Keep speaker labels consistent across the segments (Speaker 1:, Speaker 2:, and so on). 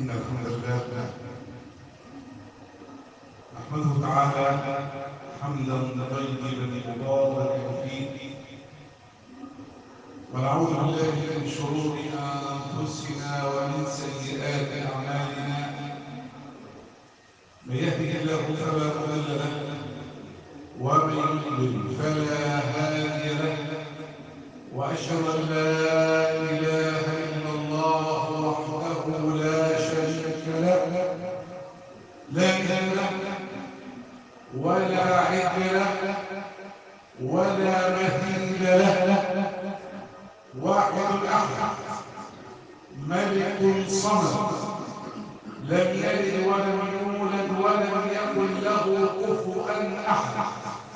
Speaker 1: إن الحمد لله نحمده تعالى حمدا طيبا مباركا فيه ونعوذ بالله من شرور أنفسنا ومن سيئات أعمالنا من يهده الله فلا مضل له ومن يضلل فلا هادي له وأشهد أن لا إله إلا الله وحده لا شريك له لا إله له ولا عد له ولا مثيل له واحد أحد ملك صمد لم يلد ولم يولد ولم يكن له كفوا أحد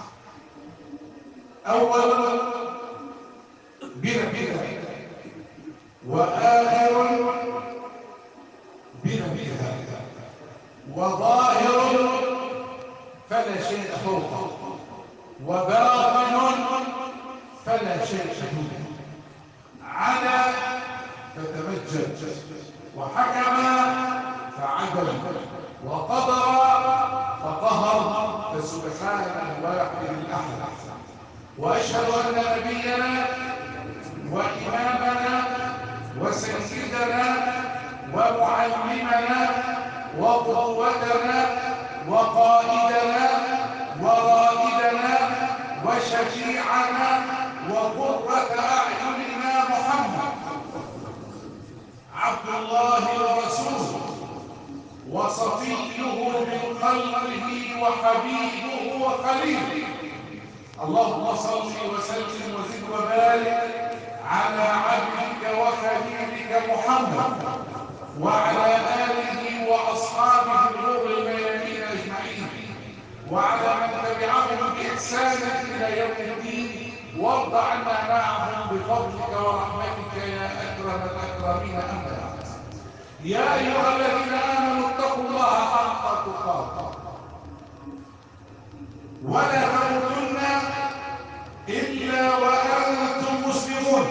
Speaker 1: أول بلا بلا وآخر بلا بلا وظاهر فلا شيء فوقه وباطن فلا شيء دونه على فتمجد وحكم فعدل وقدر فقهر فسبحان الواحد الأحد وأشهد أن نبينا وإمامنا وسيدنا ومعلمنا وقوتنا وقائدنا ورائدنا وشفيعنا وقرة أعيننا محمد عبد الله ورسوله وصفيه من خلقه وحبيبه وخليله اللهم صل وسلم وزد وبارك على عبدك وخليلك محمد وعلى آله وأصحابه الغر الميامين أجمعين وعلى من تبعهم بإحسان إلى يوم الدين وارض عنا معهم بفضلك ورحمتك يا أكرم الأكرمين أما بعد يا أيها الذين آمنوا اتقوا الله حق تقاته ولا تموتن إلا وأنتم مسلمون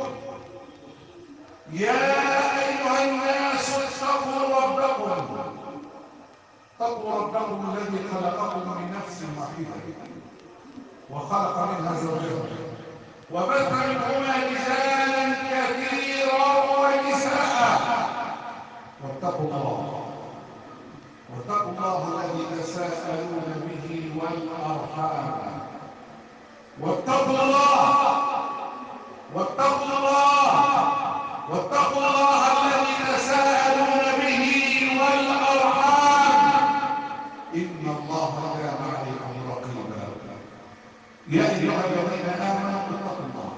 Speaker 1: يا أيها الناس اتقوا ربكم اتقوا ربكم الذي خلقكم من نفس واحدة وخلق منها زوجها وبث منهما رجالا كثيرا ونساء واتقوا الله واتقوا الله الذي تساءلون به والارحام واتقوا الله واتقوا الله واتقوا الله الذي تساءلون به والارحام ان الله كان عليكم رقيبا يا ايها الذين امنوا اتقوا الله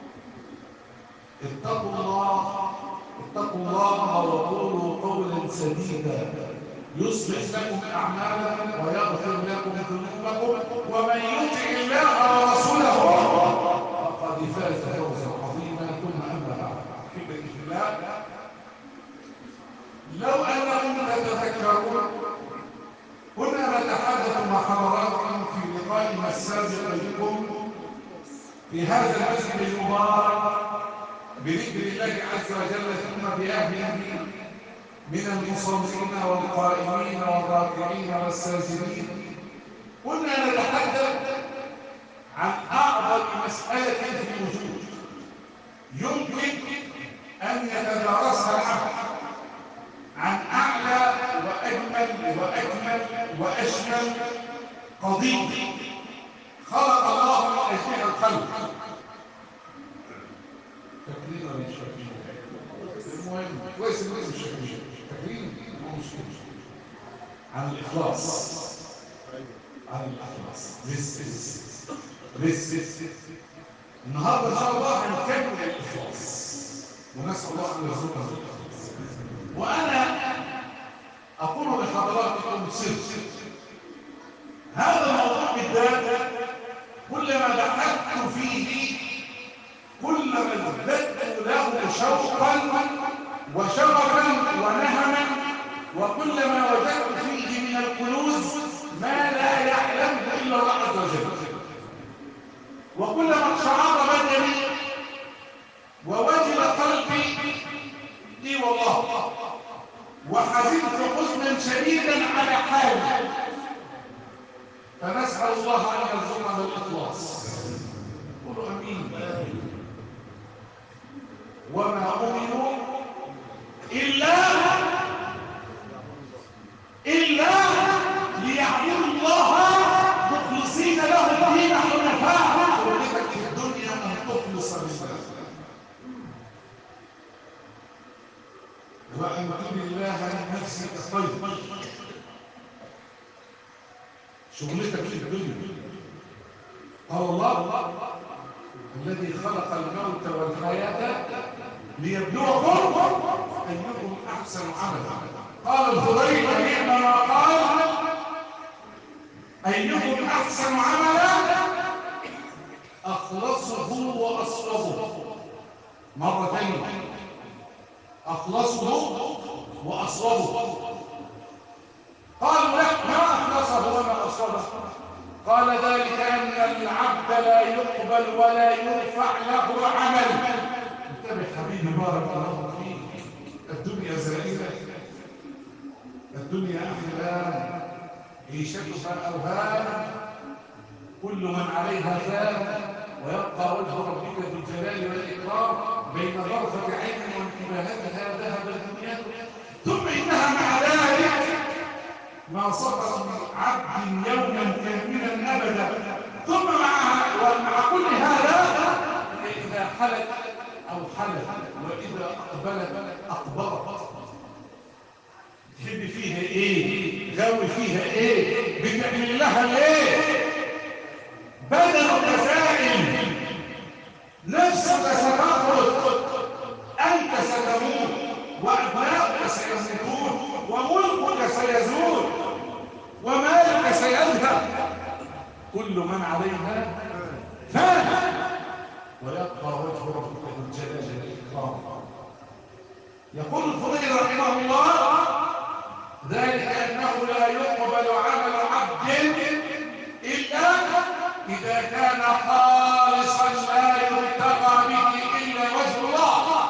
Speaker 1: اتقوا الله اتقوا الله وقولوا قولا سديدا يصلح لكم اعمالكم ويغفر لكم ذنوبكم ومن يطع الله ورسوله فقد فاز فوزا عظيما ثم اما بعد احبتي في الله لو انكم تتذكرون كنا نتحدث مع حضراتكم في لقائنا السابق بكم في هذا المسجد المبارك بذكر الله عز وجل ثم بأهله من المصلين والقائمين والراكعين والساجدين كنا نتحدث عن أعظم مسألة في الوجود يمكن أن يتدارسها العبد عن أعلى وأجمل وأجمل وأشمل قضية خلق الله من أجلها الخلق تكريم ولا مش تكريم المهم كويس ان مش تكريم تكريم هو مش عن الإخلاص عن الإخلاص this is this is النهارده إن شاء الله هنكمل الإخلاص ونسأل الله أن يرزقنا الإخلاص وأنا أقول لحضراتكم سر هذا الموضوع بالذات كلما دخلت فيه كلما ازددت له شوقا وشغفا ونهما وكلما وجدت فيه من الكنوز ما لا يعلمه الا الله عز وجل وكلما اقشعر بدني ووجل قلبي لي والله وحسبت شديدا على حاله فنسأل الله أن يرزقنا الإخلاص قولوا أمين وما أمروا إلا إلا ليعبدوا الله مخلصين له الدين حنفاء ولدك في الدنيا أن تخلص لله وأن تؤمن الله من نفسك طيب شغلتك في الدنيا قال الله الذي خلق الموت والحياة ليبلوكم أيكم أحسن عملا قال الفضيل نعم ما قال أيكم أحسن عملا أخلصه وأصوبه مرة ثانية أخلصه وأصوبه قالوا لك ما أخلصه وما أصوبه قال ذلك أن العبد لا يقبل ولا يرفع له عمل انتبه حبيبي بارك الله فيك الدنيا زائلة الدنيا أحلام عيشتها أوهام كل من عليها فان ويبقى وجه ربك ذو الجلال والإكرام بين ظرفة عين وانتباهاتها ذهب الدنيا ثم إنها مع ذلك ما سقط من عبد يوما كاملا ابدا ثم مع ومع كل هذا اذا حلت او حلت واذا اقبلت اقبلت تحب فيها ايه غاوي فيها ايه بتعمل لها ايه بدنك سائل نفسك ستخرج انت ستموت وابناؤك سيموتون وملكك سيزول ومالك سيذهب كل من عليها فان ويبقى وجه ربك ذو الجلال والاكرام يقول الفضيل رحمه الله ذلك انه لا يقبل عمل عبد الا اذا كان خالصا لا يبتغى به الا وجه الله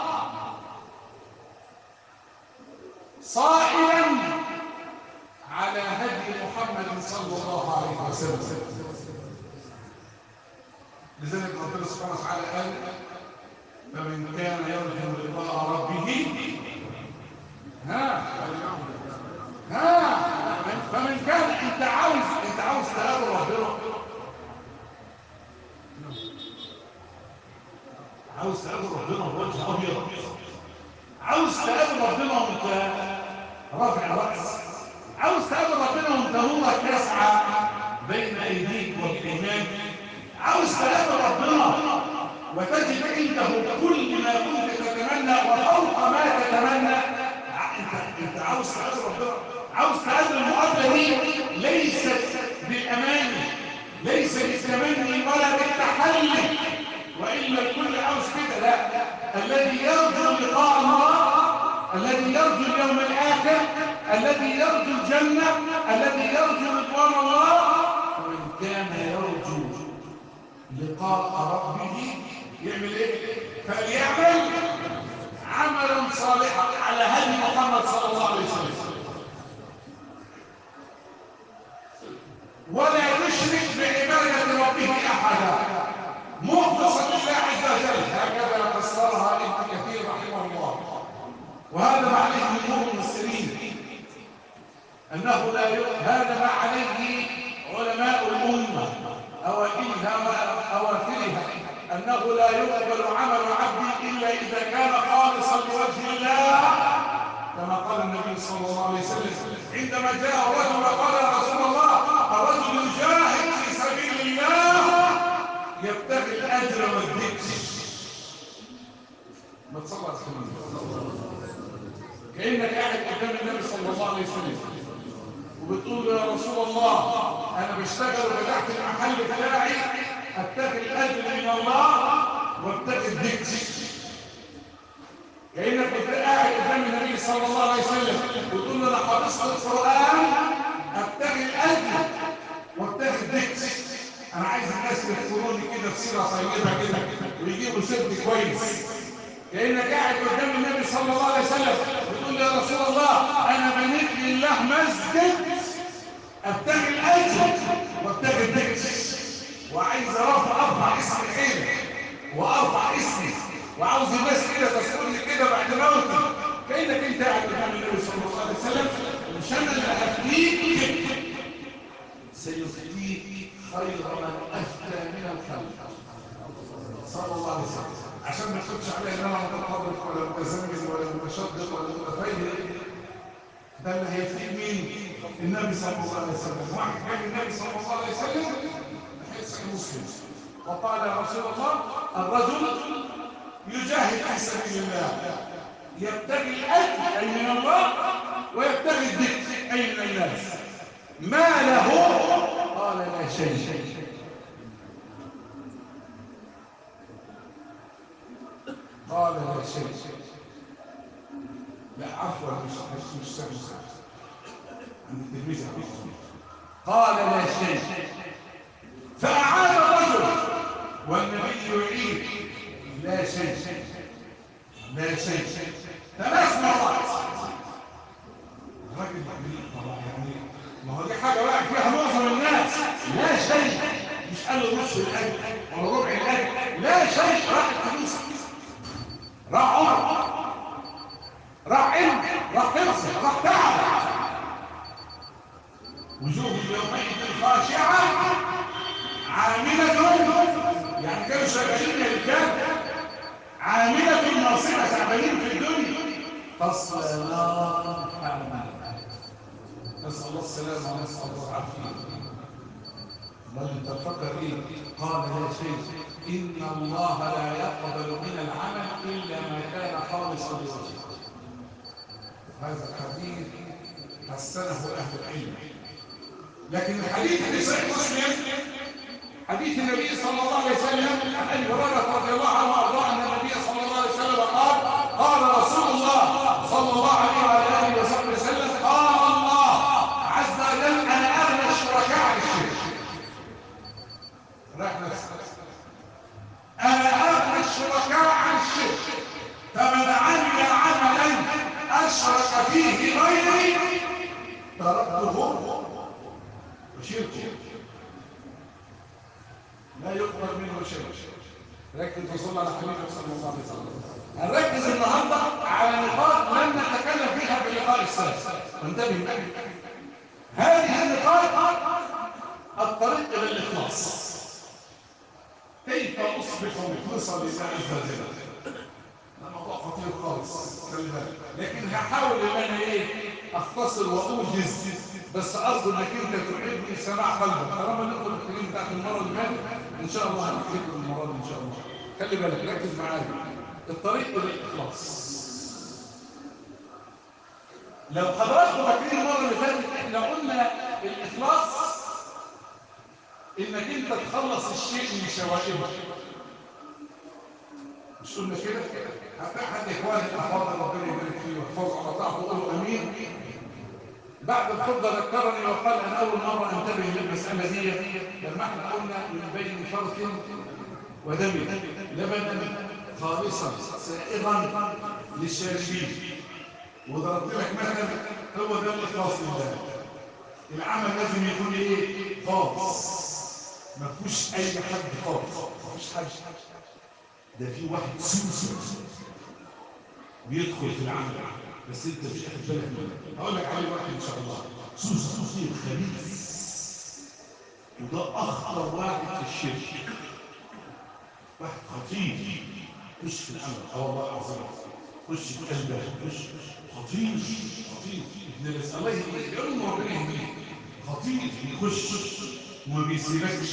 Speaker 1: صائلا على هدي محمد صلى الله عليه وسلم لذلك ربنا سبحانه وتعالى قال فمن كان يرجو لقاء ربه ها ها فمن كان انت عاوز انت عاوز تقابل ربنا عاوز تقابل ربنا بوجه ابيض عاوز تقابل ربنا وانت رافع راس عاوز تقابل ربنا وانت نورك يسعى بين ايديك والايمان عاوز تقابل ربنا وتجد عنده كل ما كنت تتمنى وفوق ما تتمنى انت انت عاوز تقابل ربنا عاوز تقابل المقابله دي ليست بالاماني ليس بالتمني ولا بالتحلي والا الكل عاوز كده لا الذي يرجو لقاء الله الذي يرجو اليوم الاخر الذي يرجو الجنه الذي يرجو رضوان الله ومن كان يرجو لقاء ربه يعمل ايه فليعمل عملا صالحا على هدي محمد صلى الله عليه وسلم ولا يشرك بعباده ربه احدا مخلصا لله عز وجل هكذا فسرها ابن كثير رحمه الله وهذا ما عليه جمهور المسلمين انه لا ي... هذا ما عليه علماء الامه اوائلها واواخرها انه لا يقبل عمل عبد الا اذا كان خالصا لوجه الله كما قال النبي صلى الله عليه وسلم عندما جاء الرجل وقال يا رسول الله الرجل يجاهد في سبيل الله يبتغي الاجر والذكر ما تصلى كانك قاعد قدام النبي صلى الله عليه وسلم وبتقول يا رسول الله انا بشتغل وفتحت المحل بتاعي ابتغي الاجر من الله وابتغي الذكر كانك كنت قاعد قدام النبي صلى الله عليه وسلم وتقول له انا حفظت القران ابتغي الاجر وابتغي الذكر انا عايز الناس يذكروني كده في سيره طيبه كده ويجيبوا سيرتي كويس كانك قاعد قدام النبي صلى الله عليه وسلم بتقول لي يا رسول الله انا بنيت لله مسجد ابتغي الاجر وابتغي الذكر وعايز ارفع ارفع اسم الحين وارفع اسمي وعاوز الناس كده تذكرني كده بعد موتي كانك انت قاعد قدام النبي صلى الله عليه وسلم مش انا اللي هفتيك سيفتيك خير من افتى من الخلق صلى الله عليه وسلم عشان ما تخدش عليا ان انا متطرف ولا متزمت ولا متشدد ولا متفيد ده اللي هيفتيك مين النبي صلى الله عليه وسلم واحد كان النبي صلى الله عليه وسلم بحيث مسلم وقال يا رسول الله الرجل يجاهد في سبيل الله يبتغي الاجر اي من الله ويبتغي الذكر اي من الناس ما له قال لا شيء قال لا شيء لا عفوا مش مش مش سهل عند التلميذ قال لا شيء فأعاد الرجل والنبي يعيد لا شيء لا شيء ثلاث مرات الراجل طبعا يعني ما هو دي حاجه واقع فيها معظم الناس لا شيء مش قال له نص الاجر ولا ربع الاجر لا شيء راح الفلوس راح عمر راح علم راح حفظ راح تعب وجوه يومئذ خاشعه عامله يعني كانوا شغالين الرجال عامله ناصبه تعبانين في الدنيا تصلى نار حامله نسال الله السلامه ونسال الله العافيه بل انت تفكر ايه قال لا شيء ان الله لا يقبل من العمل الا ما كان خالصا لوجهه هذا الحديث حسنه اهل العلم لكن الحديث في صحيح مسلم حديث النبي صلى الله عليه وسلم عن ابي هريره رضي الله عنه وارضاه ان النبي صلى الله عليه وسلم قال قال رسول الله صلى الله عليه وعلى اله وصحبه وسلم قال الله عز وجل انا اغنى الشركاء عن الشرك راح نفسك انا اغنى الشركاء عن الشرك فمن عمل عملا اشرك فيه غيري تركته وشركه لا يقبل منه شيء ركز وصلنا على حبيبه صلى الله عليه وسلم هنركز النهارده على نقاط لم نتكلم فيها في اللقاء السادس انتبه هذه النقاط الطريق الى الاخلاص كيف اصبح مخلصا لله عز وجل ده موضوع خطير خالص خلي بالك لكن هحاول ان انا ايه اختصر واوجز بس ارجو انك انت تعيد سماع قلبك طالما نقول الكلام بتاعت المره اللي فاتت ان شاء الله هنفتكر المره دي ان شاء الله خلي بالك ركز معايا الطريق للاخلاص لو حضراتكم فاكرين المره اللي فاتت احنا قلنا الاخلاص انك انت تخلص الشيء من شوائبه مش قلنا كده حتى حد اخواني الاحفاد ربنا يبارك فيه ويحفظه على طاعته وقولوا امين بعد الخطبه ذكرني وقال انا اول مره انتبه للمساله دي لما احنا قلنا من بين فرث ودم لبنا خالصا سائغا للشاربين وضربت لك مثلا هو ده الاخلاص لله العمل لازم يكون ايه خالص ما فيهوش اي حد خالص ما فيش حد ده في واحد سوسو بيدخل في العمل بس انت مش واخد بالك منه هقول لك عليه واحد ان شاء الله سوسو سوسو خبيث وده اخطر واحد في الشرك واحد خطير خش في العمل اه والله العظيم خش في قلبك خش خطير خطير ابن بس الله يقول له ربنا يهديه خطير بيخش وما بيسيبكش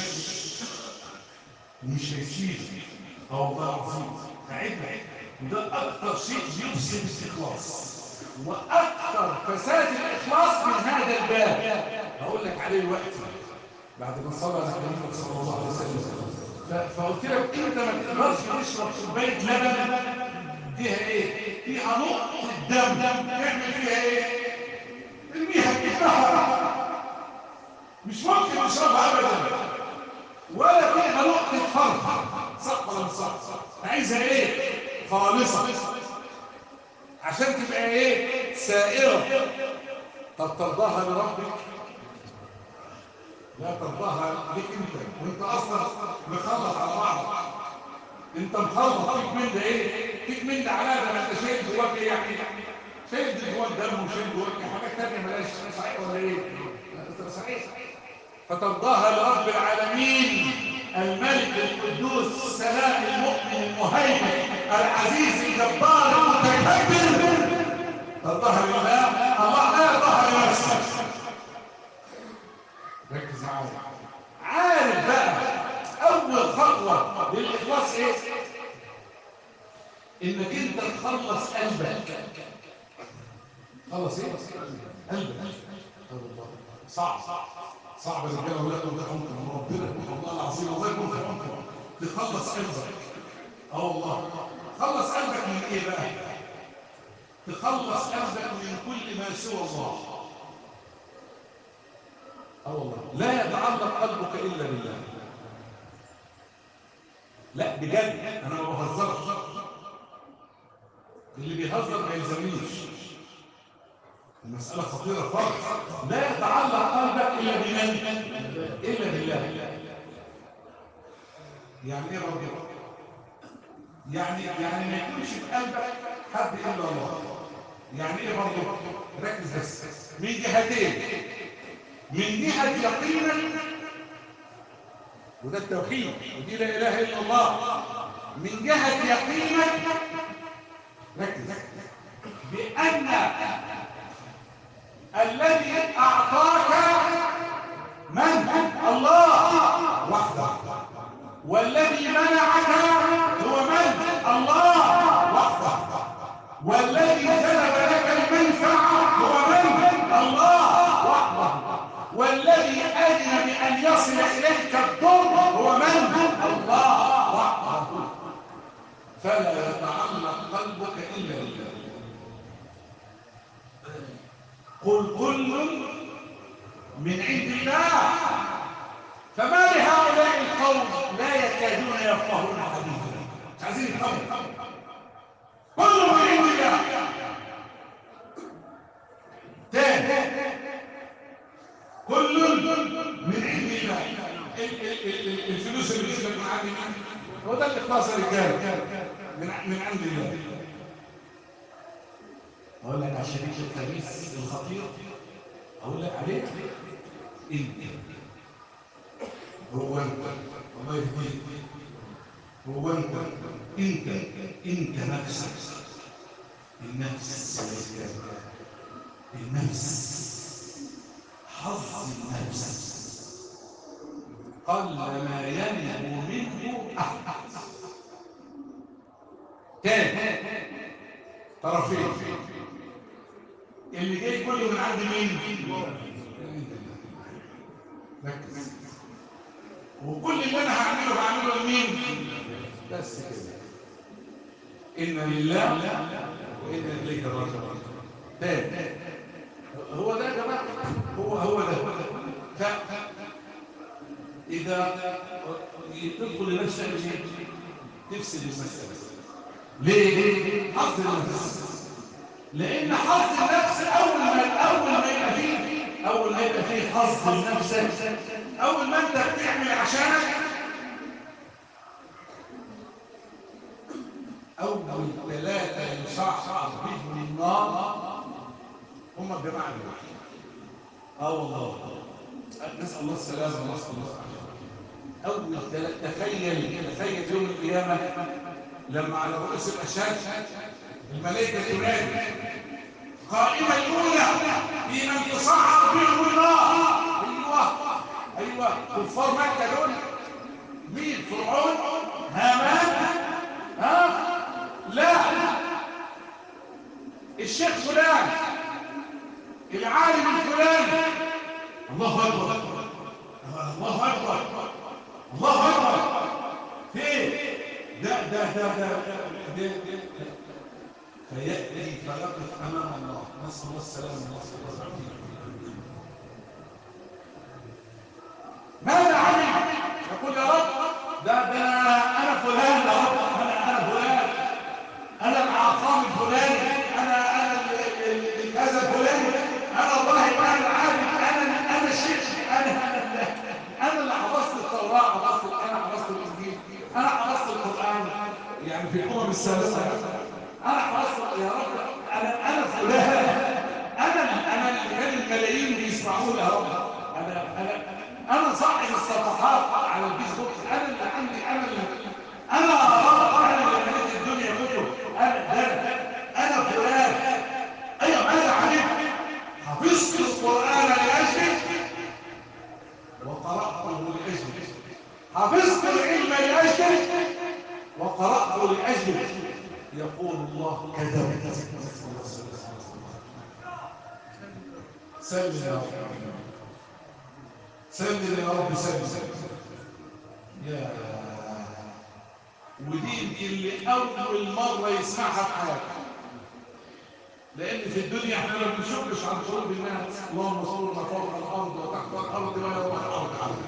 Speaker 1: ومش هيسيبك اه والله العظيم تعبنا وده اكتر شيء يفسد الاخلاص واكثر فساد الاخلاص من هذا الباب هقول لك عليه الوقت بعد ما صلى على النبي صلى الله عليه وسلم فقلت لك انت ما تقدرش تشرب كوبايه لبن فيها ايه فيها نقطه دم تعمل فيها ايه ارميها كده مش ممكن تشربها ابدا ولا فيها نقطه فرق صح ولا مش صح عايزها ايه خالصه عشان تبقى ايه سائرة طب ترضاها لربك لا ترضاها ليك انت وانت اصلا مخلط على بعض انت مخلط فيك من ده ايه فيك من ده علامه ما انت شايل جواك ايه يعني شايل جواك دم وشايل جواك حاجات تانية مالهاش صحيح ولا ايه لا صحيح فترضاها لرب العالمين الملك القدوس السلام المؤمن المهيمن العزيز الجبار المتكبر ترضاها لله الله لا يرضاها لنفسه ركز معايا عارف بقى اول خطوه للاخلاص ايه انك انت تخلص قلبك خلص ايه قلبك صعب صعب الرجاله ولا تقول عمكم ربنا والله العظيم الله يكون في عمكم تخلص قلبك اه والله خلص قلبك من ايه بقى تخلص قلبك من كل ما سوى الله اه والله لا يتعلق قلبك الا بالله لا بجد انا ما بهزرش اللي بيهزر ما يلزمنيش المسألة خطيرة خالص لا يتعلق قلبك إلا بمن إلا بالله يعني إيه رب يعني يعني ما يكونش في قلبك حد إلا الله يعني إيه برضه ركز بس من جهتين من جهة يقينك وده التوحيد ودي لا إله إلا الله من جهة يقينك ركز بأن الذي أعطاك من؟ الله وحده والذي منعك هو من؟ الله وحده والذي جلب لك المنفعة هو من؟ الله وحده والذي أذن بأن يصل إليك الضر هو من؟ الله وحده فلا يتعلق قلبك إلا بالله قل كل من عند الله فما لهؤلاء القوم لا يكادون يفقهون حديثا مش عايزين يفهموا كل من عند الله تاني كل من عند الله الفلوس اللي بتجيلك من عند مين هو ده الاخلاص يا رجاله من من عند الله اقول لك على شريك الخبيث الخطير اقول لك عليه انت هو انت الله يهديك هو انت انت انت نفسك النفس النفس حظ النفس قل ما ينمو منه احد تاني طرفين اللي جاي كله من عند مين ركز وكل اللي انا هعمله هعمله لمين بس كده ان لله وان اليك الرجل تاني هو ده يا جماعه هو هو ده ف اذا تدخل لنفسك تفسد المساله ليه حظ النفس لان حظ النفس اول ما اول ما يبقى فيه اول ما يبقى فيه حظ لنفسك اول ما انت بتعمل عشانك اول ثلاثه يصعصع بهم النار هم الجماعه دول اه والله نسال الله السلامه ونسال الله اول ثلاثه تخيل تخيل يوم القيامه لما على رؤوس الاشهاد الملائكه تنادي قائمه الاولى في من تصعد بهم النار ايوه ايوه كفار مكه دول مين فرعون هامان ها لا الشيخ فلان العالم الفلاني الله اكبر الله اكبر الله اكبر فين ده ده ده ده, ده, ده. فيأتي فيقف أمام الله نسأل الله السلامة ونسأل الله العافية ماذا عمل؟ يقول يا رب ده ده أنا فلان يا رب أنا أنا فلان أنا العقام الفلاني أنا في الامم السابقه انا خلاص يا رب انا انا فلان انا انا اللي كان الملايين بيسمعوني يا رب انا انا انا صاحب الصفحات على الفيسبوك انا اللي عندي انا اللي انا يا رب انا اللي مليت الدنيا كله انا ده انا فلان ايوه ماذا عليك حفظت القران لاجلك وقراته لاجلك حفظت العلم لاجلك وقرأت لأجلك يقول الله كذبت سلم يا رب سلم يا رب سلم يا ودي اللي أول مرة يسمعها في حياته لأن في الدنيا احنا ما بنشكش عن قلوب الناس اللهم صل فوق الأرض وتحت الأرض ولا يوم الأرض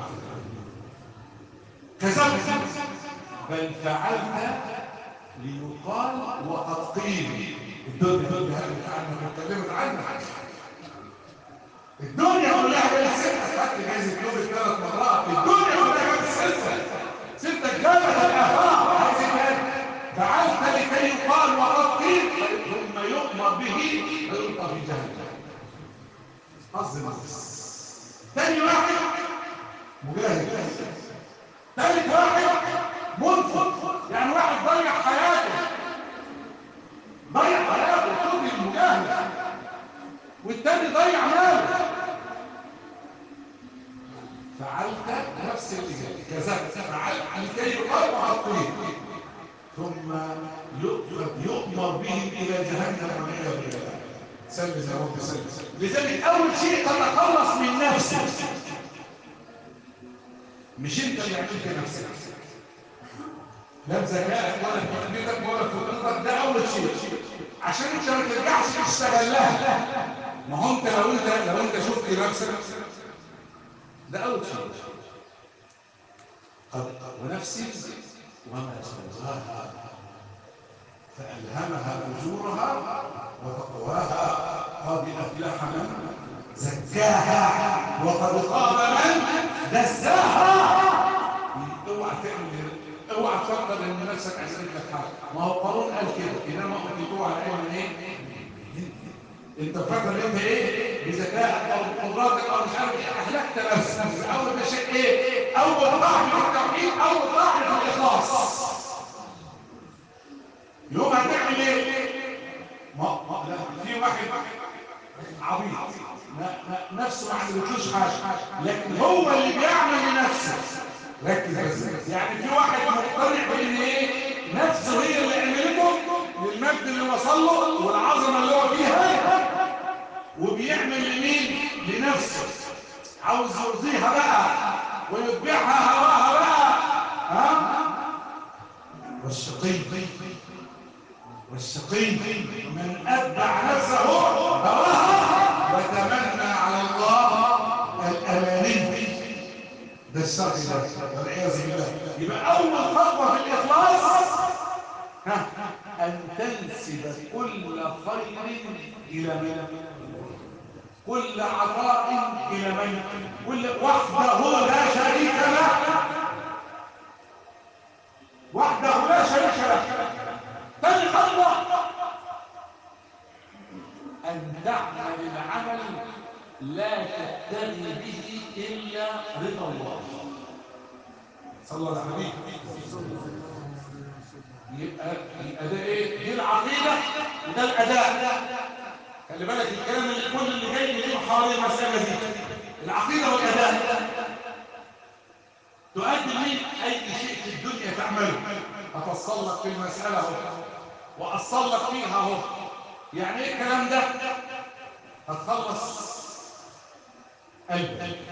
Speaker 1: كذبت بل فعلت ليقال وقد قيل الدنيا الدنيا هلت عنك واتكلمت عنك الدنيا كلها جابت ستة خدت جايزة نوبل ثلاث مرات الدنيا كلها جابت ستة ستة جابت الآخرة عايزين فعلت لكي يقال وقد قيل ثم يؤمر به فيلقى في جهنم حظ نفس ثاني واحد مجاهد ثالث واحد منفق يعني واحد ضيع حياته ضيع حياته طول المجاهد والتاني ضيع ماله فعلت نفس اللي كذبت فعلت لكي يقال وحطيه ثم يؤمر به الى جهنم والعياذ بالله سلم يا رب سلم لذلك اول شيء تتخلص من نفسك مش انت اللي عملت نفسك لا بذكائك ولا بتربيتك ولا بفطرتك ده اول شيء عشان انت ما ترجعش تشتغل لها ما هو انت لو انت لو انت شفت نفسك ده اول شيء قد ونفسي وما سواها فألهمها أجورها وتقواها قد أفلح من زكاها وقد خاب من دساها اوعى تعمل اوعى تفكر ان نفسك عزيزك لك حاجه ما هو قارون قال كده انما اوتيتوه على علم ايه انت فاكر انت ايه بذكائك او بقدراتك او مش عارف ايه اهلكت نفسك اول ما شيء ايه اول ضعف في التوحيد اول ضعف في الاخلاص يوم هتعمل ايه ما ما لا في واحد عبيط نفسه ما عملتلوش حاجه لكن هو اللي بيعمل لنفسه ركز بس يعني في واحد مقتنع بان ايه نفسه هي اللي عملته للمجد اللي وصل له والعظمه اللي هو فيها وبيعمل لمين لنفسه عاوز يرضيها بقى ويتبعها هواها بقى ها والشقي والشقي من اتبع نفسه هواها وتمنى على الله الاماني ده الشرط ده والعياذ بالله يبقى اول خطوه في الاخلاص ها ان تنسب كل خير الى من كل عطاء الى من كل وحده لا شريك له وحده لا شريك له ثاني خطوه ان تعمل العمل لا تبتغي به إلا رضا الله صلى الله عليه وسلم يبقى يبقى ده ايه دي العقيده وده الاداء خلي بالك الكلام اللي كل اللي جاي يلم حوالين المساله دي العقيده والاداء تؤدي ليه اي شيء في الدنيا تعمله افصل لك في المساله اهو واصل لك فيها اهو يعني ايه الكلام ده هتخلص قلب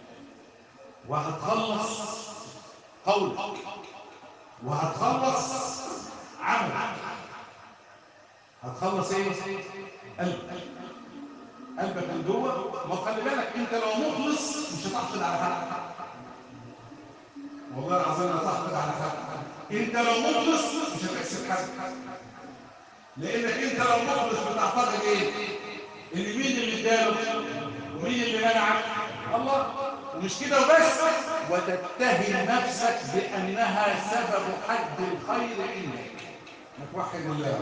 Speaker 1: وهتخلص قول وهتخلص عمل هتخلص ايه قلب قلبك من جوه ما خلي بالك انت لو مخلص مش هتحقد على حد والله العظيم لا تحقد على حد انت لو مخلص مش هتكسب حد لانك انت لو مخلص بتعتقد ايه ان مين اللي اداله ومين اللي منعك الله ومش كده وبس وتتهم نفسك بانها سبب حد الخير عندك ما توحد الله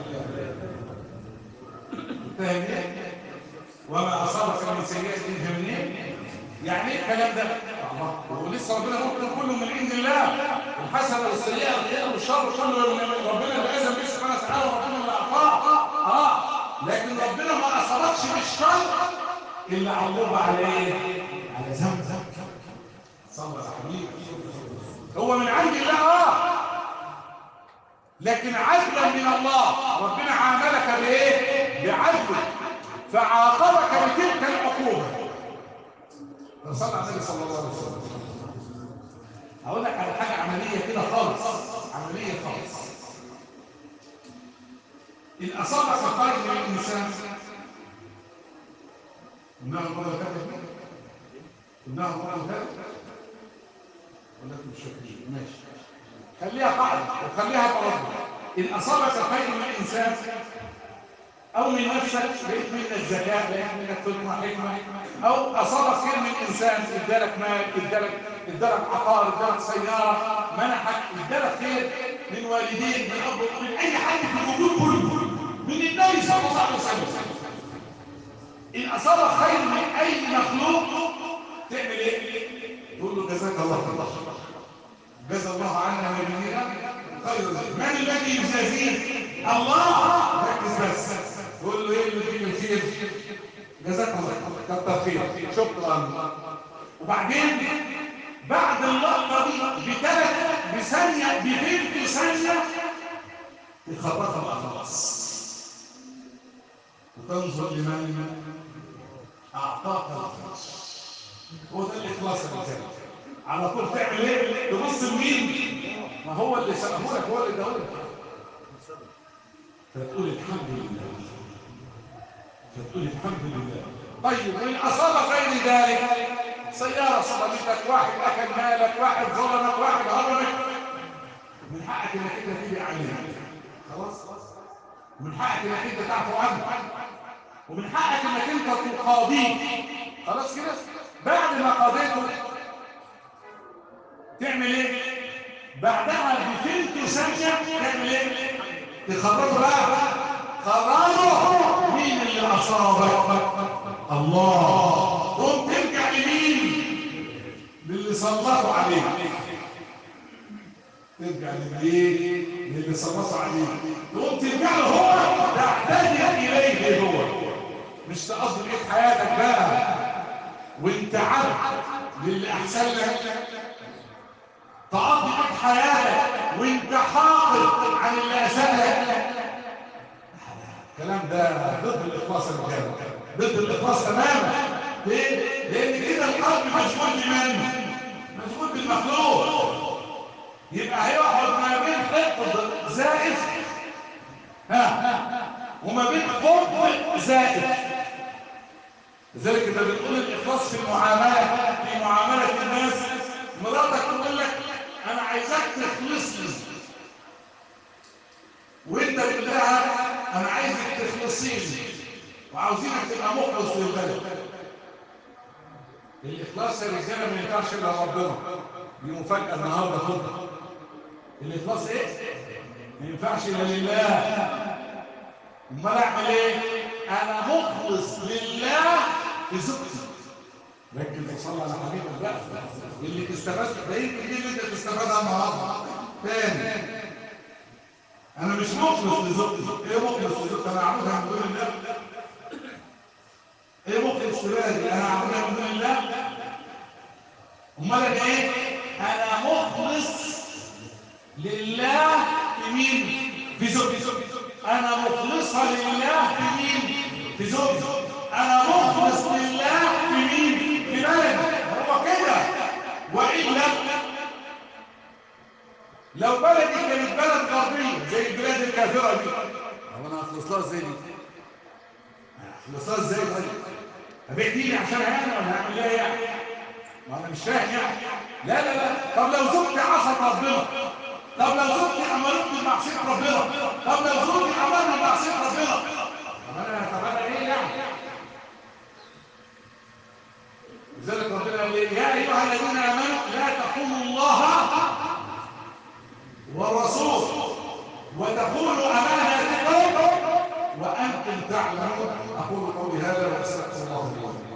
Speaker 1: فاهم وما اصابك من سيئه فمنين يعني ايه الكلام ده الله ولسه ربنا ممكن كله من عند الله الحسنه والسيئه والخير والشر كله من ربنا اللي اذن به سبحانه وتعالى وربنا اللي اعطاه اه لكن ربنا ما اصابكش بالشر الا عقوب على ايه على ذنب صلى على حبيبي هو من عند الله اه لكن عدلا من الله ربنا عاملك بايه بعدل فعاقبك بتلك العقوبه صلى على النبي صلى الله عليه وسلم هقول لك على حاجه عمليه كده خالص عمليه خالص ان اصابك خير من الانسان انها المره كانت انها المره كانت ولا انتم مش فاكرين ماشي خليها قاعده وخليها فرض ان اصابك خير من الانسان او من نفسك لقيت منك ذكاء لقيت منك فطنه حكمه او اصابك خير من انسان ادالك مال ادالك ادالك عقار ادالك سياره منحك ادالك خير من والدين من اب من اي حد في الوجود كله من النبي صلى الله عليه وسلم ان اصابك خير من اي مخلوق تعمل ايه؟ تقول له جزاك الله خير جزا الله عنا وبنا خير من الذي يجازيه الله ركز بس قول له ايه اللي فيه الخير جزاك الله كتر خير شكرا وبعدين بعد اللقطه دي بثلاث بثانيه ببنت ثانيه يخرجها الاخلاص وتنظر لمن اعطاك الاخلاص هو ده الاخلاص اللي كان على طول تعمل ايه تبص لمين ما هو اللي سأله لك هو اللي اداهولك فتقول الحمد لله فتقول الحمد لله طيب وان اصاب غير ذلك سياره صدمتك واحد اكل مالك واحد ظلمك واحد هرمك من حقك انك انت تيجي عليه خلاص ومن حقك انك انت تعفو عنه ومن حقك انك انت تقاضيه خلاص كده بعد ما قضيته تعمل ايه بعدها بثلث ثانيه تعمل ايه تخرجوا بقى خرجوا مين اللي اصابك الله قوم ترجع لمين للي سلطوا عليك ترجع للايه للي سلطوا عليك تقوم ترجع له هو تعتذر اليه هو مش تقضي بقيه حياتك بقى وانت عبد للي احسن لك تقضي بقيه حياتك وانت حاقد عن اللي اساء لك الكلام ده ضد الاخلاص الرجال ضد الاخلاص تماما ليه؟ لان كده القلب مشغول بمن؟ مشغول بالمخلوق يبقى هيقعد ما بين حقد زائف ها وما بين حب زائف لذلك انت بتقول الاخلاص في المعامله في معامله الناس مراتك تقول لك انا عايزاك تخلص لي وانت بتقول لها انا عايزك تخلصي لي وعاوزينك تبقى مخلص للبلد الاخلاص يا رجاله ما ينفعش الا ربنا دي مفاجاه النهارده خد الاخلاص ايه ما ينفعش الا لله امال اعمل ايه انا مخلص لله في زوجتي ركز وصلي على حبيبك بقى اللي تستفاد ده يمكن دي اللي انت تستفادها النهارده تاني انا مش مخلص لزوجتي ايه مخلص لزوجتي انا اعبدها من دون الله ايه مخلص لبلدي انا اعبدها من دون الله امال انا ايه انا مخلص لله في مين في زوجتي انا مخلصه لله في مين في زوجتي انا مخلص لله في مين في بلدي هو كده والا لو بلدي كانت بلد غربيه زي البلاد الكافره دي هو انا هخلص لها ازاي دي؟ هخلص لها ازاي طيب؟ ابيع ديني عشان يعني ولا هعمل لها يعني؟ ما انا مش فاهم يعني لا لا لا طب لو زوجتي عصت ربنا طب لو زوجتي امرتني بمعصيه ربنا طب لو زوجتي امرني بمعصيه ربنا طب انا طب انا ايه يعني؟ لذلك ربنا قال ايه؟ يا ايها الذين امنوا لا تخونوا الله والرسول وتقولوا أماناتكم وأنتم تعلمون أقول قولي هذا وأستغفر الله لي ولكم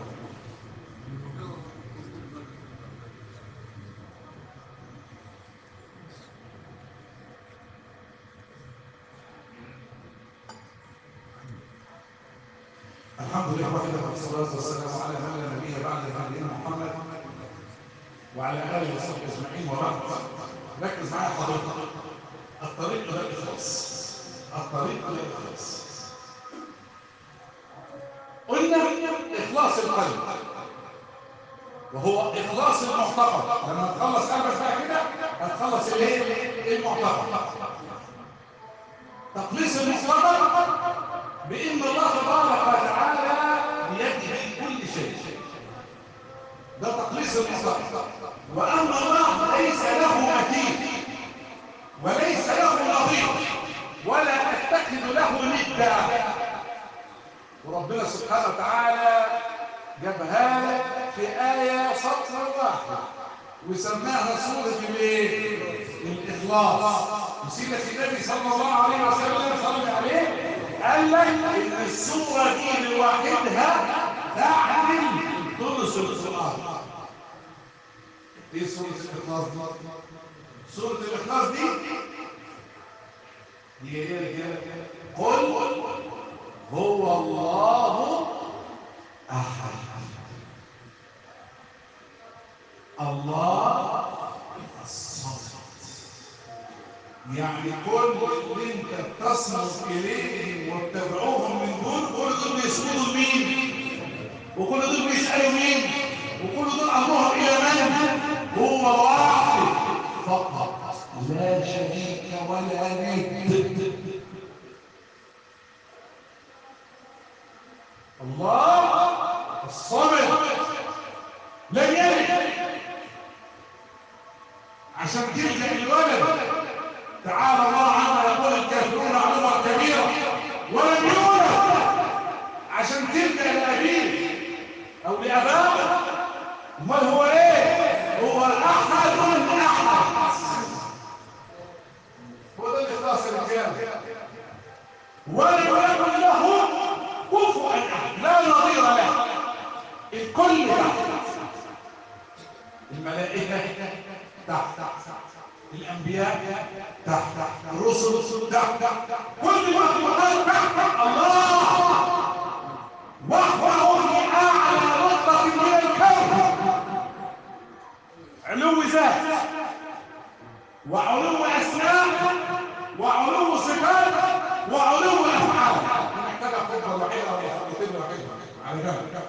Speaker 1: الحمد لله وحده والصلاة والسلام على من لا نبي بعد نبينا محمد وعلى آله وصحبه أجمعين وبعد ركز معايا حضرتك الطريق إلى الإخلاص الطريق إلى الإخلاص قلنا إخلاص القلب وهو إخلاص المعتقد لما تخلص قلبك بقى كده هتخلص الايه؟ المعتقد تخليص المعتقد بإن الله تبارك وتعالى بيده كل شيء ده تخليص المعتقد وأن الله ليس له مثيل وليس له نظير ولا أتخذ له ندا وربنا سبحانه وتعالى جابها لك في آية سطر واحد وسماها سورة الايه؟ الإخلاص وسيدة النبي صلى الله عليه وسلم صلى عليه قال لك إن السورة دي لوحدها تعمل ثلث القرآن ايه سورة الإخلاص دي؟ سورة الإخلاص دي هي ايه قل هو الله أحد الله الصمد يعني كل اللي انت تصمد اليهم وتتبعوهم من دول كل دول بيسجدوا لمين وكل دول بيسالوا مين وكل دول امرهم الى من هو واحد فقط لا شريك ولا ند الله الصمد لم يلد عشان تلجأ الولد تعالى الله عما يقول الكافرون علوا كبيرا ولم يولد عشان تلجأ لأبيه أو لأباه امال هو ايه؟ هو الأحد الأحد هو ده الإخلاص الرجال ولم يكن له كفوا أحد لا نظير له الكل تحت الملائكة تحت الأنبياء تحت الرسل تحت كل المخلوقات تحت الله وهو في أعلى نقطة من الكون علو ذات وعلو أسماء وعلو صفات وعلو أفعال محتاجة خطبة وحيدة ولا خطبتين وحيدة على جنب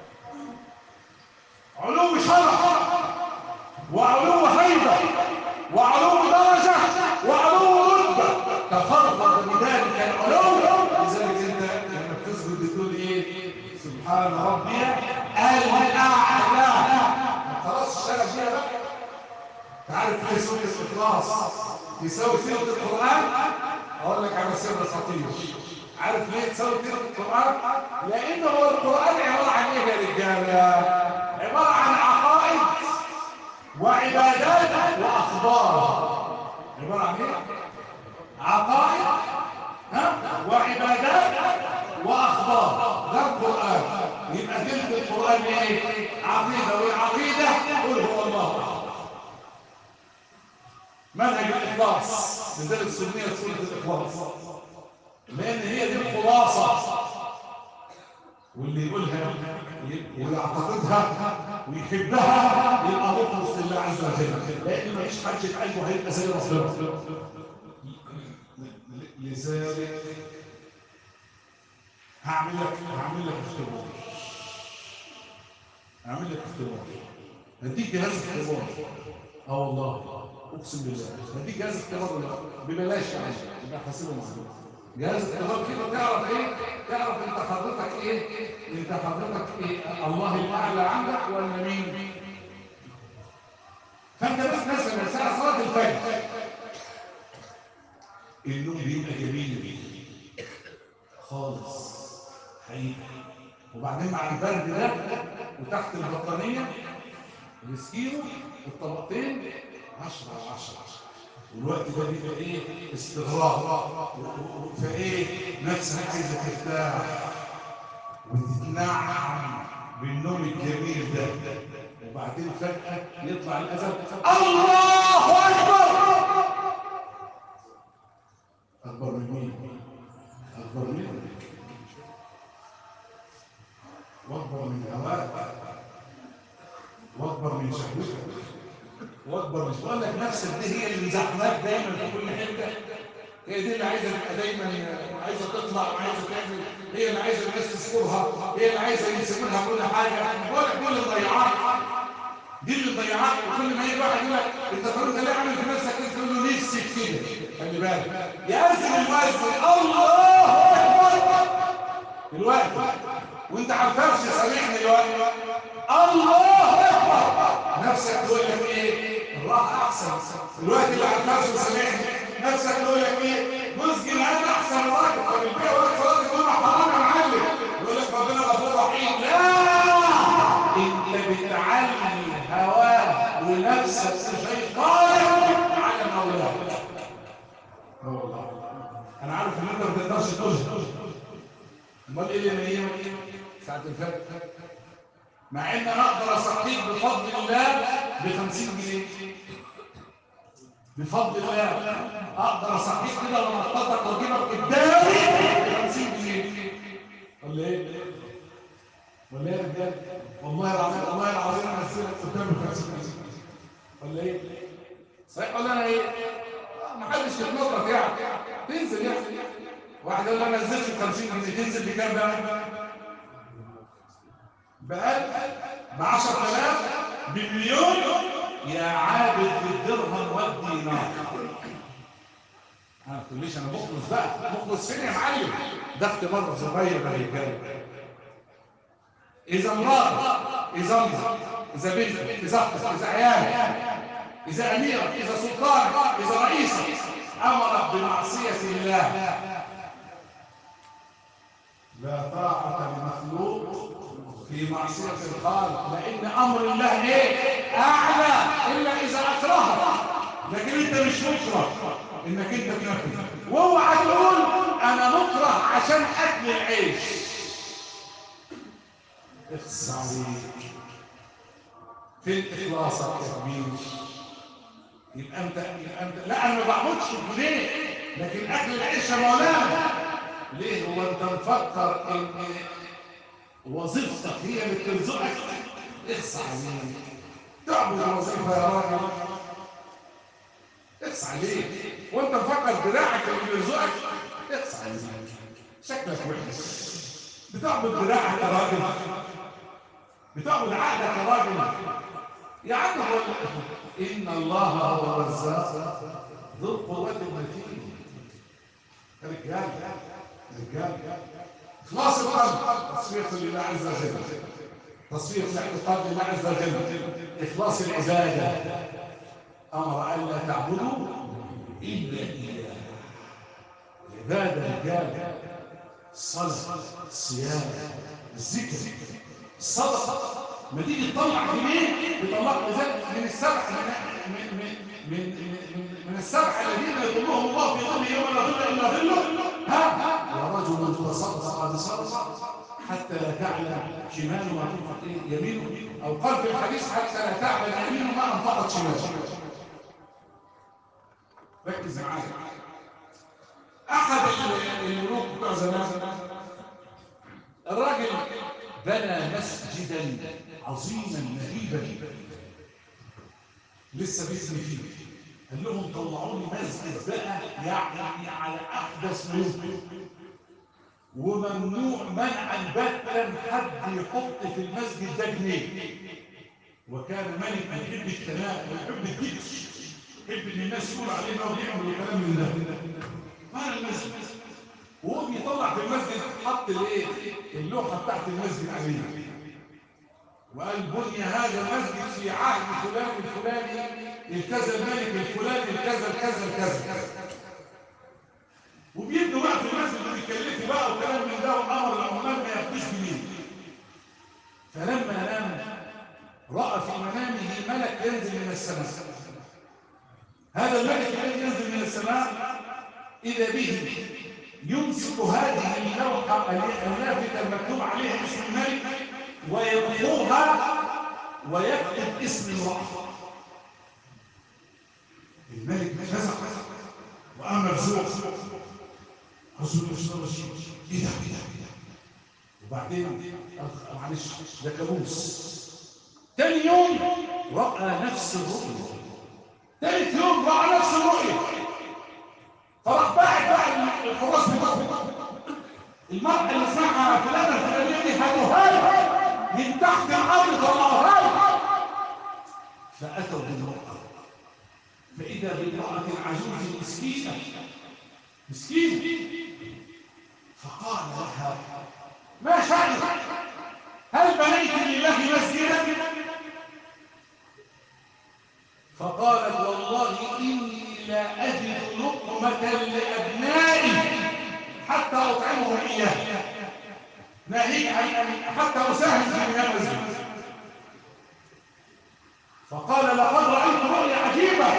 Speaker 1: علو شرف وعلو هيبة وعلو درجة وعلو رتبة تفرق بذلك العلو لذلك انت لما بتسجد بتقول ايه سبحان ربي الاعلى خلاص اشتغل فيها بقى تعرف ايه سوره الاخلاص يساوي سوره القران اقول لك على سر خطير عارف ليه تساوي سوره القران لان هو القران عباره عن ايه يا رجاله عباره عن عقائد وعبادات واخبار عباره عن ايه عقائد ها وعبادات واخبار ده القران يبقى تلك القران ايه عقيده والعقيده قل هو الله احد منهج الاخلاص لذلك سميت سوره الاخلاص لان هي دي الخلاصه واللي يقولها ويعتقدها ويحبها يبقى مخلص لله عز وجل لان ما فيش حد في قلبه هيبقى زي ربنا لذلك هعمل لك هعمل لك اختبار هعمل لك اختبار هديك جهاز اختبار اه والله اقسم بالله هديك جهاز اختبار ولا ببلاش يعني يبقى حاسبه معاك جهاز اختبار كده تعرف ايه تعرف انت حضرتك ايه انت حضرتك ايه الله الاعلى عندك ولا مين فانت بس مثلا ساعه صلاه الفجر النوم بيبقى جميل خالص حقيقي وبعدين مع البرد ده وتحت البطانيه مسكينه والطبقتين 10 على 10 والوقت ده بيبقى ايه استغراب فايه نفسك عايزه ترتاح وتتنعم بالنوم الجميل ده وبعدين فجأة يطلع الأذان الله أكبر أكبر من مين؟ أكبر من وأكبر من هواك وأكبر من شهوتك وأكبر من بقول لك نفسك دي هي اللي مزحماك دايما في كل حتة هي دي اللي عايزة تبقى دايما عايزة تطلع وعايزة تعمل هي اللي عايزة الناس تذكرها هي اللي عايزة يمسكوا لها كل حاجة بقول لك كل الضيعات دي اللي ضيعات وكل ما يجي واحد يقول لك انت كنت ليه عامل في نفسك انت تقول له نفسي كده خلي بالك يأذن المؤذن الله اكبر الوقت وانت على الفرش سامعني دلوقتي الله اكبر نفسك تقول لك ايه الراحه احسن الوقت اللي على الفرش سامعني نفسك تقول لك ايه مسجد انا احسن راجل طب البيع وقت صلاه الجمعه حرام يا معلم يقول لك ربنا غفور رحيم لا انت بتعلي هواه ونفسك شيطانك على مولاه انا عارف ان انت ما تقدرش تقولها امال ايه اللي نيمك ساعه الفجر مع ان انا اقدر اصحيك بفضل الله ب 50 جنيه بفضل الله اقدر اصحيك كده لما اطلقك واجيبك قدامي ب 50 جنيه ولا ايه ولا ايه يا رجاله والله العظيم والله العظيم انا هسيبك قدام ب 50 جنيه ولا ايه صحيح ولا انا ايه ما حدش يتنطط يعني تنزل يعني واحد يقول لي انا نزلت ب 50 جنيه تنزل بكام بقى؟ بألف ب 10000 بمليون يا عابد بالدرهم والدينار ما تقوليش انا مخلص بقى مخلص فين يا معلم ده اختبار صغير يا رجاله اذا امراه اذا امراه اذا بنت اذا اخت اذا عيال اذا اميره اذا سلطان اذا رئيسه امرت بمعصيه الله لا طاعه لمخلوق في معصيه الخالق لان امر الله ايه اعلى الا اذا اكرهك لكن انت مش مكره انك انت تنفذ واوعى تقول انا مكره عشان اكل العيش اخص عليك فين اخلاصك يا كبير يبقى انت يبقى انت لا انا ما بعبدش ليه لكن اكل العيش يا مولانا ليه هو انت مفكر ان وظيفتك هي اللي بترزقك اخص عليك تعبد الوظيفه يا راجل اخص عليك وانت مفكر دراعك اللي بيرزقك اخص عليك شكلك وحش بتعبد دراعك يا راجل بتعبد عقلك يا راجل يا عم هو ان الله هو الرزاق ذو القوة المتين رجال رجال اخلاص القلب تصفية لله عز وجل تصفية الاعتقاد لله عز وجل اخلاص العبادة امر الا تعبدوا الا اياه العبادة رجال الصلاة الصيام الذكر الصدقة ما تيجي تطلع جنيه يطلع لذلك من السبع من من من من, من السبع الذين يظلهم الله في ظله يوم لا ظل الا ظله ها ورجل تصدق بصدقه حتى لا تعلم شماله ما تنفق يمينه او قال في الحديث حتى لا تعلم يمينه ما انفقت شماله ركز معايا احد الملوك بتوع زمان الراجل بنى مسجدا عظيما مهيبا لسه بيبني فيه قال لهم طلعوا لي مسجد بقى يعني على احدث منه وممنوع منعا باتا حد يحط في المسجد ده جنيه وكان ملك يحب الكلام ويحب الكبش يحب ان الناس يقولوا عليه انه بيعمل كلام من ده ما المسجد وهو بيطلع في المسجد حط الايه اللوحه بتاعت المسجد عليها وقال بني هذا المسجد في عهد فلان الفلاني الكذا الملك الفلاني الكذا الكذا الكذا وبيبنوا بقى في المسجد وبيكلفوا بقى وكلام من ده وامر العمال ما ياخدوش جنيه فلما نام راى في منامه ملك ينزل من السماء هذا الملك الذي ينزل من السماء إذا به يمسك هذه اللوحة اللافتة المكتوب عليها اسم الملك ويمحوها ويكتب اسم امرأة الملك فزع وقام مفزوع رسول الله صلى الله عليه وسلم ايه ده ايه ده وبعدين معلش ده كابوس تاني يوم رأى نفس الرؤيا ثالث يوم رأى نفس الرؤيا فراح باعت بقى الحراس بتاعه المرأة اللي اسمها فلانة الفلانية دي هاتوها لي من تحت الأرض طلعوها لي فأتوا بالمرأة فإذا بامرأة عجوز مسكينة مسكينة فقال لها ما شأنك هل بنيت لله مسجدا فقالت والله إني لا أجد لقمة لأبنائي حتى أطعمهم إياه ناهيك عن حتى أساهم في بناء المسجد فقال لقد رأيت رؤيا عجيبة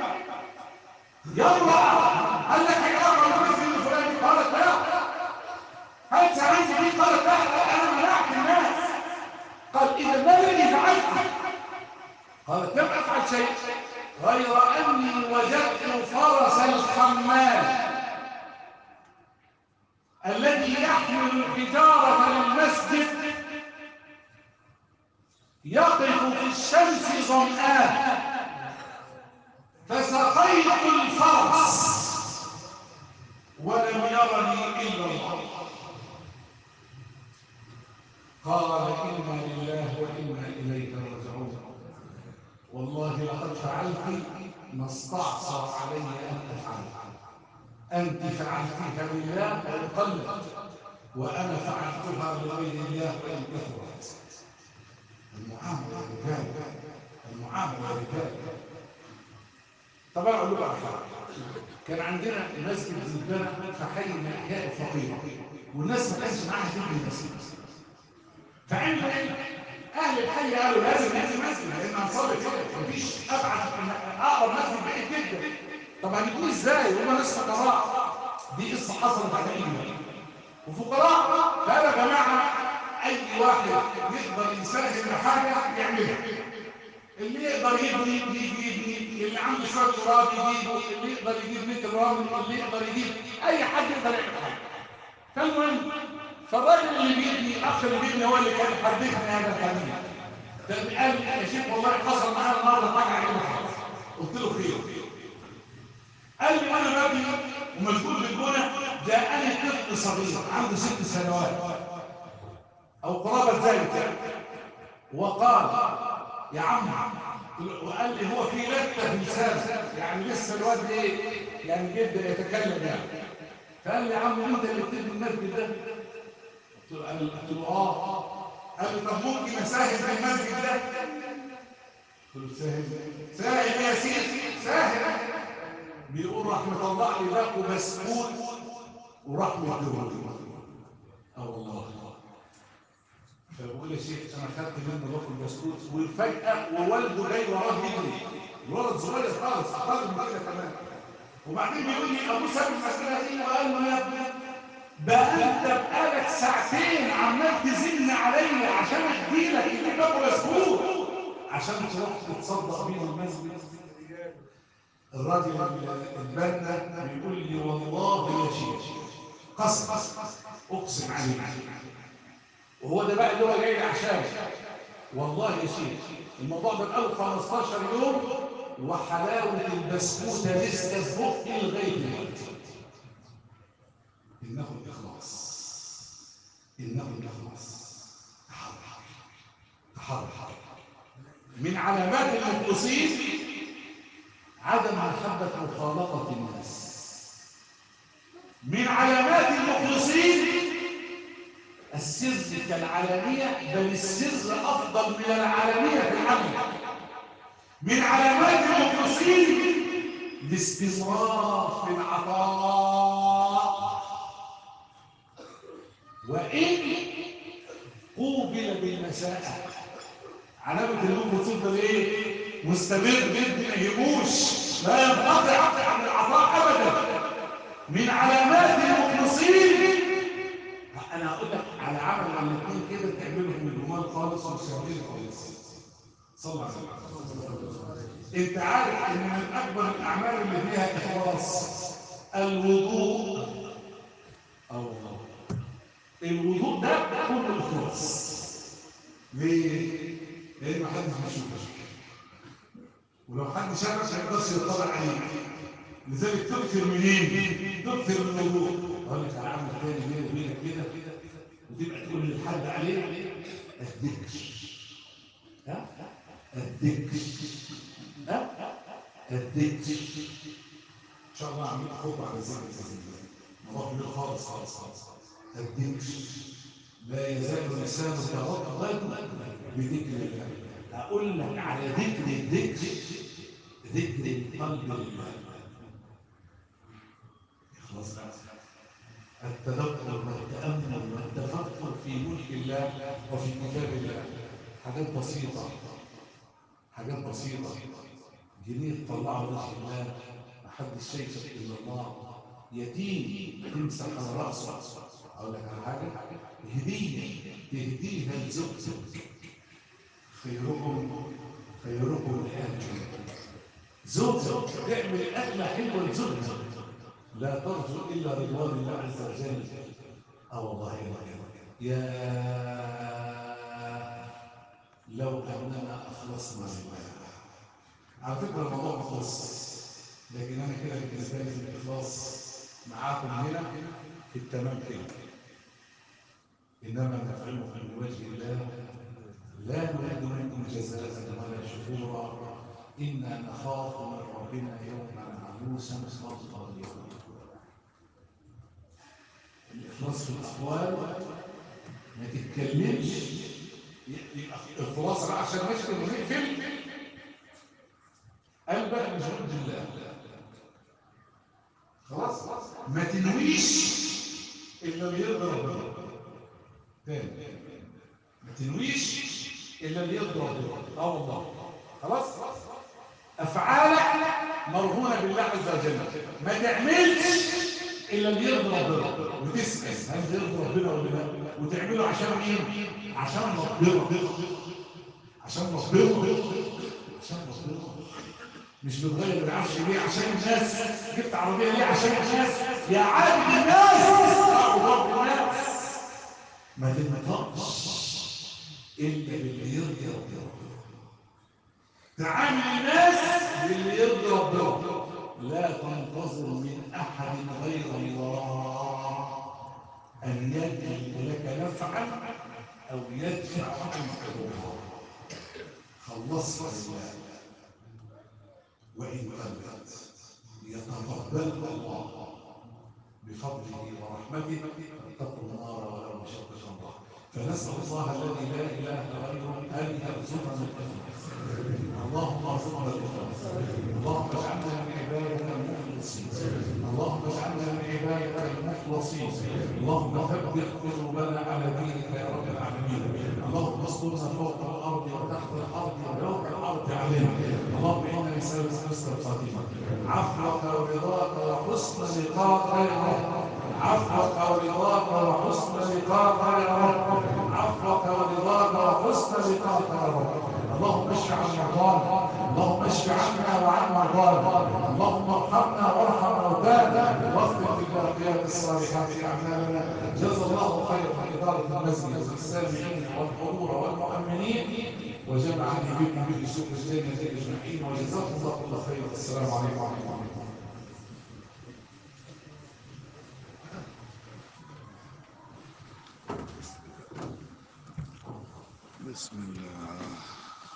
Speaker 1: يا امرأة هل لك علاقة بالمسجد الفلاني قالت لا هل سألت لي قالت لا أنا منعت الناس قال إذا ما الذي فعلت قالت لم أفعل شيء غير أني وجدت فرس الحمال الذي يحمل الحجارة للمسجد يقف في الشمس ظمآن فسقيت الفرس ولم يرني إلا الله قال إنا لله وإنا إليه راجعون والله لقد فعلت ما استعصر علي أن أفعله أنت فعلتها لله وإن قلت وأنا فعلتها لغير الله وإن كثرت المعاملة رجال المعاملة رجال طبعا أقول لكم كان عندنا مسجد زبانة في حي من أحياء الفقير والناس ما كانش معاها تبني مسجد فعند أهل الحي قالوا لازم نبني مسجد لأن هنصلي فيه مفيش أبعد أقرب مسجد بعيد جدا طب هنبنيه إزاي؟ هما ناس فقراء دي قصة حصلت على إيدي وفقراء قالوا يا جماعة أي واحد يقدر يساهم بحاجة يعملها اللي يقدر يبني يجي يبني اللي عنده شويه تراب يجيبه اللي يقدر يجيب متر رمل اللي يقدر يجيب اي حد يقدر يعمل حاجه فالمهم فالراجل اللي بيبني الاخ اللي بيبني هو اللي كان حدثني هذا الحديث ده قال يا شيخ والله حصل معايا النهارده حاجه عجيبه قلت له خير قال لي وانا ببني ومشغول بالبنى جاءني طفل صغير عنده ست سنوات او قرابه ذلك وقال يا عم وقال لي هو في لفه في لسانه يعني لسه الواد ايه يعني جدا يتكلم يعني فقال لي يا عم انت اللي بتبني المسجد ده قلت له قلت له اه قال لي طب ممكن اساهم في المسجد ده قلت له ساهم ساهم يا سيدي ساهم بيقول رحمه الله عليك وبسكوت ورحمه الله اه والله فبقول يا شيخ انا خدت منه باكل بسكوت وفجاه ووالده جاي وراه يجري الولد صغير خالص اقل من كده كمان وبعدين بيقول لي ابوه ساب المساله دي وقال له يا ابني بقى انت بقالك ساعتين عمال تزن عليا عشان اديلك اللي باكل بسكوت عشان تروح تتصدق بيه المسجد الراجل البنا بيقول لي والله يا شيخ قسم اقسم عليك وهو ده بقى اللي هو جاي عشان والله يا شيخ الموضوع ده بقاله 15 يوم وحلاوه البسكوته لسه في بقي لغايه دلوقتي انه الاخلاص انه الاخلاص تحرر تحرر من علامات المخلصين عدم محبه مخالطه الناس من علامات المخلصين السر كالعلانية بل السر أفضل من العلانية في العمل من علامات المخلصين الاستمرار في العطاء وإن قوبل بالمساءة علامة المخلصين ده ايه؟ مستمر جدا ما يهموش لا ينقطع عن العطاء ابدا من علامات المخلصين انا هقول لك على عمل على الاثنين كده تعملهم من جمال خالص وسهلين خالص صلى على النبي انت عارف ان من اكبر الاعمال اللي فيها اخلاص الوضوء او الوضوء ده كله اخلاص ليه؟ لان ما حدش بيشوفك ولو حد شافك ما يقدرش يطلع عليك لذلك تكثر منين؟ تكثر من الوضوء اقول لك على عمل تاني بيني وبينك كده وتبقى تقول للحد عليه الذكر ها؟ الذكر ها؟ الذكر ان شاء الله عاملين خطبه على الذكر موضوع كبير خالص خالص خالص الذكر لا يزال لسانك رطبا بذكر الله اقول لك على ذكر الذكر ذكر القلب لله خلاص بقى التدبر والتامل والتفكر في ملك الله وفي كتاب الله حاجات بسيطه حاجات بسيطه جنيه تطلعه وجه الله محدش شايفك الا الله يتيم تمسح على راسه اقول لك على حاجه هديه تهديها لزوجتك خيركم خيركم الحاج زوجتك تعمل اكله حلوه لزوجتك لا ترجو الا رضوان الله عز وجل اه والله يا يا لو اننا اخلصنا لله على فكره الموضوع مخلص لكن انا كده بالنسبه لي في الاخلاص معاكم هنا في التمام كده انما نفعله من وجه الله لا نريد منكم جزاء ولا شكورا انا نخاف من ربنا يوما عبوسا قمطريرا الاخلاص في الاقوال ما تتكلمش يبقى الخلاصه بقى عشان نختم ونقفل قلبك مش ضد الله خلاص ما تنويش الا اللي يرضي ربنا تاني ما تنويش الا اللي يرضي ربنا اه والله خلاص افعالك مرهونه بالله عز وجل ما تعملش الا اللي يرضي ربنا وتسال هل يرضي ربنا ولا لا وتعمله عشان مين عشان ربنا عشان ربنا عشان ربنا مش بتغير العفش ليه عشان الناس جبت عربيه ليه عشان الناس يا عابد الناس اعبد الناس ما تنطقش الا باللي يرضي ربنا تعامل الناس باللي يرضي ربنا لا تنتظر من احد غير الله ان يجلب لك نفعا او يدفع عنك ضرا خلصت الله وإن قلت يتقبل الله بفضله ورحمته اتقوا النار ولو بشق تمره فنسأل الله الذي لا إله غيره أن يرزقنا الإخلاص اللهم ارزقنا الإخلاص اللهم اجعلنا من عبادك المخلصين اللهم اجعلنا من عبادك المخلصين اللهم ثبت قلوبنا على دينك يا رب العالمين اللهم استرنا فوق الأرض وتحت الأرض ويوم الأرض علينا اللهم إنا نسألك حسن الخاتمة عفوك ورضاك وحسن لقاءك يا رب عفوك ورضاك وحسن لقاءك يا رب عفوك ورضاك وحسن لقاءك يا رب اللهم اشف عن مرضانا اللهم اشف عنا وعن مرضانا اللهم ارحمنا وارحم موتانا واغفر بالباقيات الصالحات اعمالنا جزا الله خيرا عن اداره المسجد والسامعين والحضور والمؤمنين وجمعني بكم في سوق الجنه اجمعين وجزاكم الله كل خير السلام عليكم ورحمه الله
Speaker 2: بسم الله